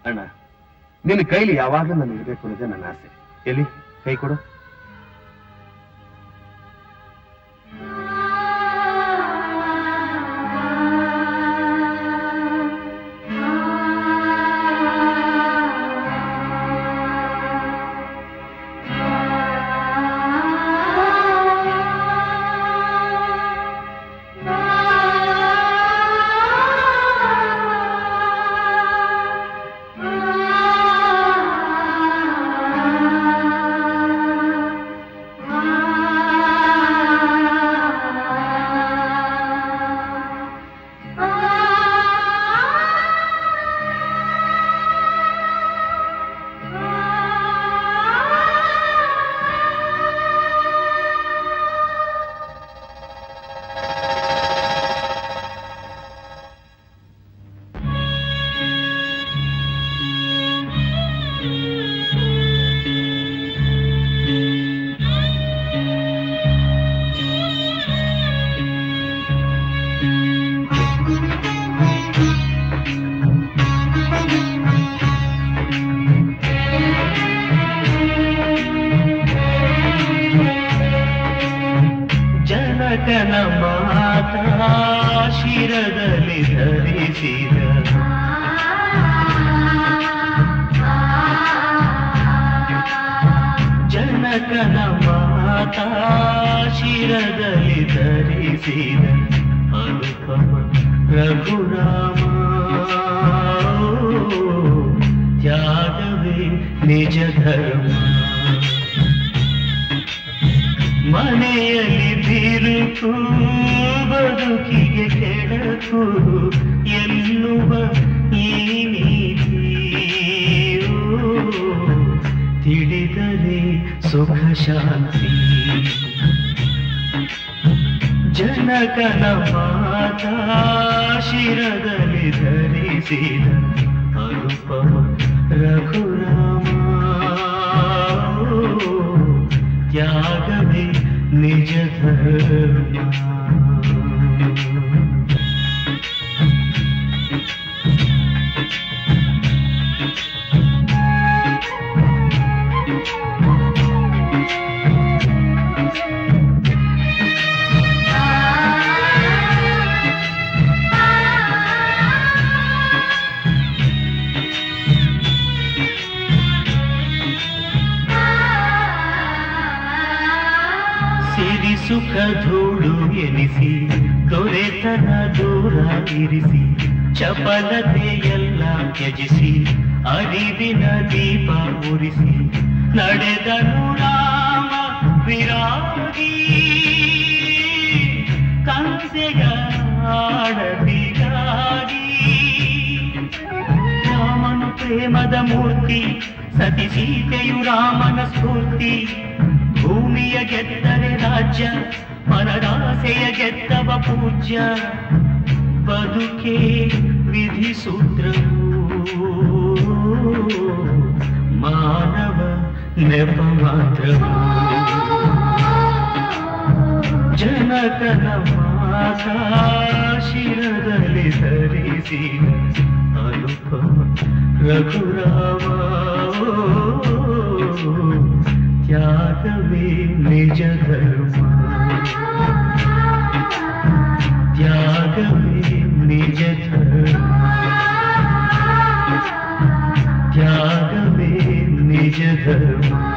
ಅಣ್ಣ ನಿನ್ನ ಕೈಲಿ ಯಾವಾಗಲೂ ನಾನು ಇರಬೇಕು ಅನ್ನೋದೇ ನನ್ನ ಆಸೆ ಎಲ್ಲಿ ಕೈ ಕೊಡು ಜನಕನ ಮಾತಾ ಶಿರದಲ್ಲಿ ಧರಿಸಿದ ಜನಕನ ಮಾತಾ ಶಿರದಲ್ಲಿ ಧರಿಸಿದ ಅನುಪಮ ರಘುರಾಮ ತ್ಯಾಗವೇ ನಿಜ ಧರ್ಮ ಮನೆಯಲ್ಲಿ ಬಿರುಕು ಬದುಕಿಗೆ ಕೆಡಕು ಎನ್ನುವ ಈ ನೀತಿಯೋ ತಿಳಿದರೆ ಸುಖ ಶಾಂತಿ ಜನಕನ ಮಾತಾ ಶಿರದಲ್ಲಿ ಧರಿಸಿದ ಅನುಪಮ ರಘುರಾಮ ತ್ಯಾಗವೇ ನಿಜ ಧರ್ಮ ಸಿರಿ ಸುಖ ಧೂಳು ಎನಿಸಿ ದೊರೆತನ ದೂರ ಇರಿಸಿ ಚಪಲತೆಯೆಲ್ಲ ತ್ಯಜಿಸಿ ಅರಿವಿನ ದೀಪ ಉರಿಸಿ ನಡೆದನು ರಾಮ ವಿರಾಗಿ ಕಂಸೆಯ ಆಡದಿಗಾಗಿ ರಾಮನು ಪ್ರೇಮದ ಮೂರ್ತಿ ಸತಿ ಸೀತೆಯು ರಾಮನ ಸ್ಫೂರ್ತಿ ಭೂಮಿಯ ಗೆದ್ದರೆ ರಾಜ್ಯ ಮನದಾಸೆಯ ಗೆದ್ದವ ಪೂಜ್ಯ ಬದುಕೆ ವಿಧಿ ಸೂತ್ರವು ಮಾನವ ನೆಪ ಮಾತ್ರವು ಜನಕನ ಮಾತಾ ಶಿರದಲ್ಲಿ ಧರಿಸಿದ ಅನುಪಮ ರಘುರಾಮ ತ್ಯಾಗವೇ ನಿಜ ಧರ್ಮ ತ್ಯಾಗವೇ ನಿಜ ಧರ್ಮ ತ್ಯಾಗವೇ ನಿಜ ಧರ್ಮ